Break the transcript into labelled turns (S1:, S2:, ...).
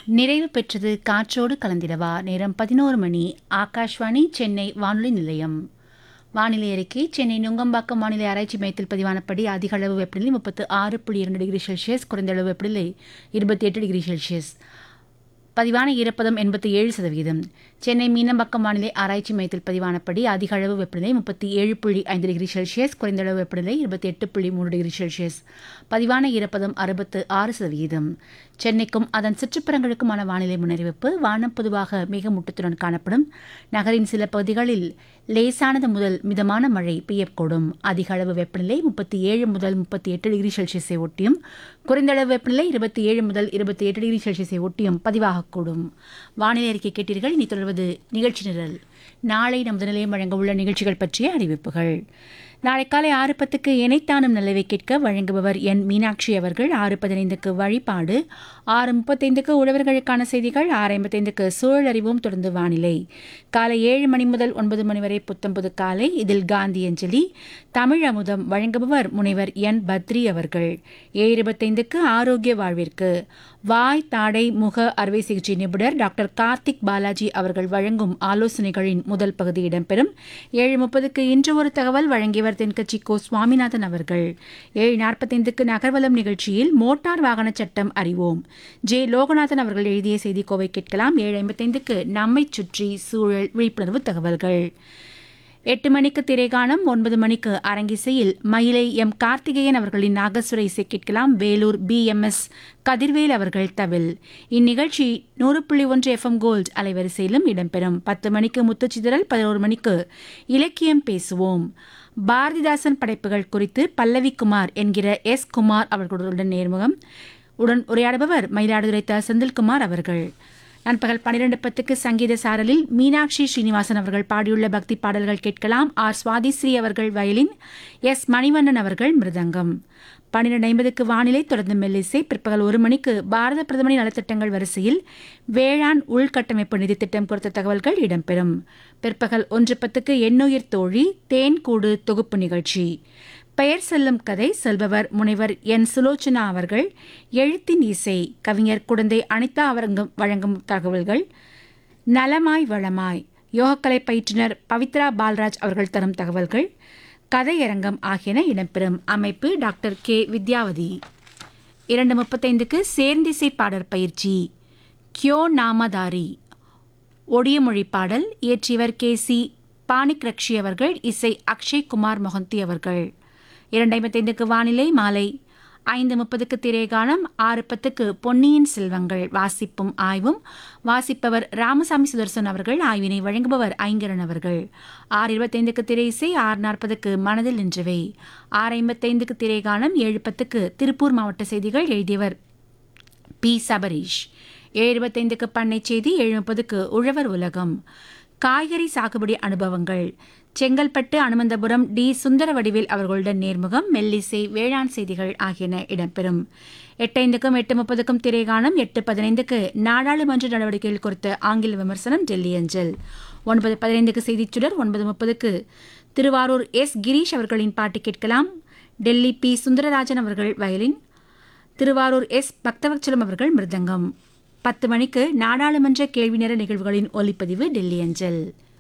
S1: நிறைவு பெற்றது காற்றோடு கலந்திடவா நேரம் பதினோரு மணி ஆகாஷ்வாணி சென்னை வானொலி நிலையம் வானிலை அறிக்கை சென்னை நுங்கம்பாக்கம் வானிலை ஆராய்ச்சி மையத்தில் பதிவானபடி அதிக அளவு வெப்பநிலை முப்பத்து ஆறு புள்ளி இரண்டு டிகிரி செல்சியஸ் குறைந்த அளவு வெப்பநிலை இருபத்தி எட்டு டிகிரி செல்சியஸ் பதிவான ஈரப்பதம் எண்பத்தி ஏழு சதவீதம் சென்னை மீனம்பாக்கம் வானிலை ஆராய்ச்சி மையத்தில் பதிவானபடி அதிக அளவு வெப்பநிலை முப்பத்தி ஏழு புள்ளி ஐந்து டிகிரி செல்சியஸ் குறைந்த அளவு வெப்பநிலை இருபத்தி எட்டு புள்ளி மூணு டிகிரி செல்சியஸ் பதிவான ஈரப்பதம் அறுபத்து ஆறு சதவீதம் சென்னைக்கும் அதன் சுற்றுப்புறங்களுக்குமான வானிலை முன்னறிவிப்பு வானம் பொதுவாக மேகமூட்டத்துடன் காணப்படும் நகரின் சில பகுதிகளில் லேசானது முதல் மிதமான மழை பெய்யக்கூடும் அதிக அளவு வெப்பநிலை முப்பத்தி ஏழு முதல் முப்பத்தி எட்டு டிகிரி செல்சியஸை ஒட்டியும் குறைந்த அளவு வெப்பநிலை இருபத்தி ஏழு முதல் இருபத்தி எட்டு டிகிரி செல்சியஸை ஒட்டியும் பதிவாகக்கூடும் வானிலை அறிக்கை கேட்டீர்கள் இனி தொடர்வது நிகழ்ச்சி நிரல் நாளை நமது நிலையம் வழங்க உள்ள நிகழ்ச்சிகள் பற்றிய அறிவிப்புகள் நாளை காலை ஆறு பத்துக்கு இணைத்தானும் நல்லவை கேட்க வழங்குபவர் என் மீனாட்சி அவர்கள் ஆறு பதினைந்துக்கு வழிபாடு ஆறு முப்பத்தைந்துக்கு உழவர்களுக்கான செய்திகள் ஆறு ஐம்பத்தைந்துக்கு சூழல் அறிவும் தொடர்ந்து வானிலை காலை ஏழு மணி முதல் ஒன்பது மணி வரை புத்தம்புது காலை இதில் காந்தி அஞ்சலி தமிழ் அமுதம் வழங்குபவர் முனைவர் என் பத்ரி அவர்கள் ஏழு இருபத்தைந்துக்கு ஆரோக்கிய வாழ்விற்கு வாய் தாடை முக அறுவை சிகிச்சை நிபுணர் டாக்டர் கார்த்திக் பாலாஜி அவர்கள் வழங்கும் ஆலோசனைகளின் முதல் பகுதி இடம்பெறும் ஏழு முப்பதுக்கு இன்று ஒரு தகவல் வழங்கியவர் தென்கட்சி கோ சுவாமிநாதன் அவர்கள் ஏழு நாற்பத்தைந்துக்கு நகர்வலம் நிகழ்ச்சியில் மோட்டார் வாகன சட்டம் அறிவோம் ஜே லோகநாதன் அவர்கள் எழுதிய செய்திக்கோவை கேட்கலாம் ஏழு ஐம்பத்தைந்துக்கு நம்மை சுற்றி சூழல் விழிப்புணர்வு தகவல்கள் எட்டு மணிக்கு திரைகாணம் ஒன்பது மணிக்கு அரங்கிசையில் மயிலை எம் கார்த்திகேயன் அவர்களின் நாகசுர இசை கேட்கலாம் Vellore P M S Kathirvel அவர்கள் தவில் இந்நிகழ்ச்சி நூறு புள்ளி ஒன்று எஃப்எம் கோல்ட் அலைவரிசையிலும் இடம்பெறும் பத்து மணிக்கு முத்துச்சிதறல் பதினோரு மணிக்கு இலக்கியம் பேசுவோம் பாரதிதாசன் படைப்புகள் குறித்து பல்லவி குமார் என்கிற எஸ் குமார் அவர்களுடன் நேர்முகம் உடன் உரையாடுபவர் மயிலாடுதுறை த செந்தில்குமார் அவர்கள் நண்பகல் பன்னிரண்டு பத்துக்கு சங்கீத சாரலில் மீனாட்சி ஸ்ரீனிவாசன் அவர்கள் பாடியுள்ள பக்தி பாடல்கள் கேட்கலாம் ஆர் சுவாதிஸ்ரீ அவர்கள் வயலின் எஸ் மணிவண்ணன் அவர்கள் மிருதங்கம் பன்னிரண்டு ஐம்பதுக்கு வானிலை தொடர்ந்து மெல்லிசை பிற்பகல் ஒரு மணிக்கு பாரத பிரதமரின் நலத்திட்டங்கள் வரிசையில் வேளாண் உள்கட்டமைப்பு நிதி திட்டம் குறித்த தகவல்கள் இடம்பெறும் பிற்பகல் ஒன்று பத்துக்கு எண்ணுயிர் தோழி தேன்கூடு தொகுப்பு நிகழ்ச்சி பெயர் செல்லும் கதை செல்பவர் முனைவர் என் சுலோச்சனா அவர்கள் எழுத்தின் இசை கவிஞர் குழந்தை அனிதா அவரங்கம் வழங்கும் தகவல்கள் நலமாய் வளமாய் யோகக்கலை பயிற்றுனர் பவித்ரா பால்ராஜ் அவர்கள் தரும் தகவல்கள் கதையரங்கம் ஆகியன இடம்பெறும் அமைப்பு டாக்டர் கே வித்யாவதி இரண்டு முப்பத்தைந்துக்கு சேர்ந்திசை பாடற் பயிற்சி கியோ நாமதாரி ஒடிய மொழி பாடல் இயற்றியவர் கே சி பாணிக் ரக்ஷி அவர்கள் இசை அக்ஷய் குமார் மொஹந்தி அவர்கள் இரண்டு ஐம்பத்தைந்துக்கு வானிலை மாலை ஐந்து முப்பதுக்கு திரைகாலம் ஆறு பத்துக்கு பொன்னியின் செல்வங்கள் வாசிப்பும் ஆய்வும் வாசிப்பவர் ராமசாமி சுதர்சன் அவர்கள் ஆய்வினை வழங்குபவர் ஐங்கரன் அவர்கள் ஆறு இருபத்தைந்துக்கு திரை இசை ஆறு நாற்பதுக்கு மனதில் நின்றவை ஆறு ஐம்பத்தைந்துக்கு திரைகாலம் ஏழு பத்துக்கு திருப்பூர் மாவட்ட செய்திகள் எழுதியவர் பி சபரீஷ் ஏழு இருபத்தைந்துக்கு பண்ணை செய்தி ஏழு முப்பதுக்கு உழவர் உலகம் காய்கறி சாகுபடி அனுபவங்கள் செங்கல்பட்டு அனுமந்தபுரம் டி சுந்தர வடிவேல் அவர்களுடன் நேர்முகம் மெல்லிசை வேளாண் செய்திகள் ஆகியன இடம்பெறும் எட்டைந்துக்கும் எட்டு முப்பதுக்கும் திரைகாணம் எட்டு பதினைந்துக்கு நாடாளுமன்ற நடவடிக்கைகள் குறித்த ஆங்கில விமர்சனம் டெல்லி அஞ்சல் ஒன்பது பதினைந்துக்கு செய்திச் சுடர் ஒன்பது முப்பதுக்கு திருவாரூர் எஸ் கிரீஷ் அவர்களின் பாட்டு கேட்கலாம் டெல்லி பி சுந்தரராஜன் அவர்கள் வயலின் திருவாரூர் எஸ் பக்தவச்சலம் அவர்கள் மிருதங்கம் பத்து மணிக்கு நாடாளுமன்ற கேள்வி நேர நிகழ்வுகளின் ஒலிப்பதிவு டெல்லி அஞ்சல்